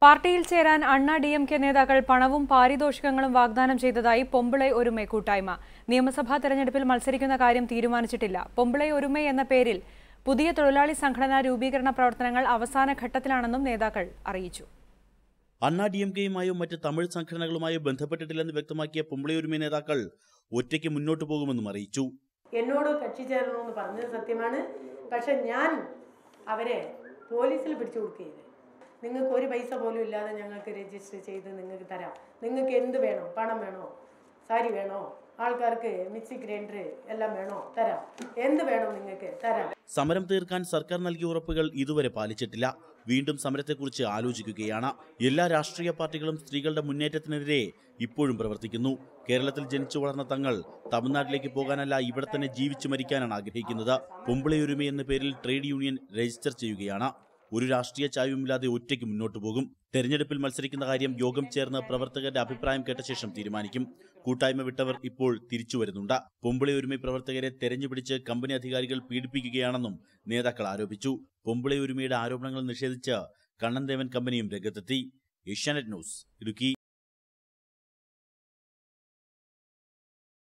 പാർട്ടിയിൽ ചേരാൻ അണ്ണാ ഡി എം കെ നേതാക്കൾ പണവും പാരിതോഷികങ്ങളും വാഗ്ദാനം ചെയ്തതായി പൊമ്പിളൈ ഒരുമൈ കൂട്ടായ്മ നിയമസഭാ തെരഞ്ഞെടുപ്പിൽ മത്സരിക്കുന്ന കാര്യം തീരുമാനിച്ചിട്ടില്ല പൊമ്പിളൈ ഒരുമൈ എന്ന പേരിൽ പുതിയ തൊഴിലാളി സംഘടനാ രൂപീകരണ പ്രവർത്തനങ്ങൾ അവസാന ഘട്ടത്തിലാണെന്നും നേതാക്കൾ അറിയിച്ചു അണ്ണാ ഡി എം കെയുമായോ മറ്റ് തമിഴ് സംഘടനകളുമായോ ബന്ധപ്പെട്ടിട്ടില്ലെന്ന് വ്യക്തമാക്കിയ പൊമ്പിളിയൊരുമി നേതാക്കൾ ഒറ്റയ്ക്ക് മുന്നോട്ടു പോകുമെന്നും അറിയിച്ചു എന്നോട് കക്ഷി ചേരണമെന്ന് പറഞ്ഞത് സത്യമാണ് പക്ഷെ ഞാൻ അവരെ പോലീസിൽ പിടിച്ചു കൊടുക്കുകയത് നിങ്ങൾക്ക് ഒരു പൈസ പോലും ഇല്ലാതെ ഞങ്ങൾക്ക് രജിസ്റ്റർ ചെയ്ത് നിങ്ങൾക്ക് തരാം നിങ്ങൾക്ക് എന്ത് വേണോ പണം വേണോ സാരി വേണോ ആൾക്കാർക്ക് മിക്സി ഗ്രൈൻഡർ എല്ലാം വേണോ തരാം എന്ത് വേണോ നിങ്ങൾക്ക് തരാം സമരം തീർക്കാൻ സർക്കാർ നൽകിയ ഉറപ്പുകൾ ഇതുവരെ പാലിച്ചിട്ടില്ല വീണ്ടും സമരത്തെക്കുറിച്ച് ആലോചിക്കുകയാണ് എല്ലാ രാഷ്ട്രീയ പാർട്ടികളും സ്ത്രീകളുടെ മുന്നേറ്റത്തിനെതിരെ ഇപ്പോഴും പ്രവർത്തിക്കുന്നു കേരളത്തിൽ ജനിച്ചു വളർന്ന തങ്ങൾ തമിഴ്നാട്ടിലേക്ക് പോകാനല്ല ഇവിടെ തന്നെ ജീവിച്ചു മരിക്കാനാണ് ആഗ്രഹിക്കുന്നത് പൊമ്പിളയൊരുമ എന്ന പേരിൽ ട്രേഡ് യൂണിയൻ രജിസ്റ്റർ ചെയ്യുകയാണ് ഒരു രാഷ്ട്രീയ ചായവുമില്ലാതെ ഒറ്റയ്ക്ക് മുന്നോട്ടു പോകും തെരഞ്ഞെടുപ്പിൽ മത്സരിക്കുന്ന കാര്യം യോഗം ചേർന്ന് പ്രവർത്തകരുടെ അഭിപ്രായം കേട്ട ശേഷം തീരുമാനിക്കും കൂട്ടായ്മ വിട്ടവർ ഇപ്പോൾ തിരിച്ചു വരുന്നുണ്ട് പൊമ്പിളയൊരുമി പ്രവർത്തകരെ തെരഞ്ഞുപിടിച്ച് കമ്പനി അധികാരികൾ പീഡിപ്പിക്കുകയാണെന്നും നേതാക്കൾ ആരോപിച്ചു പൊമ്പിളയൊരുമയുടെ ആരോപണങ്ങൾ നിഷേധിച്ച് കണ്ണൻദേവൻ കമ്പനിയും രംഗത്തെത്തി ഏഷ്യാനെറ്റ് ന്യൂസ് ഇടുക്കി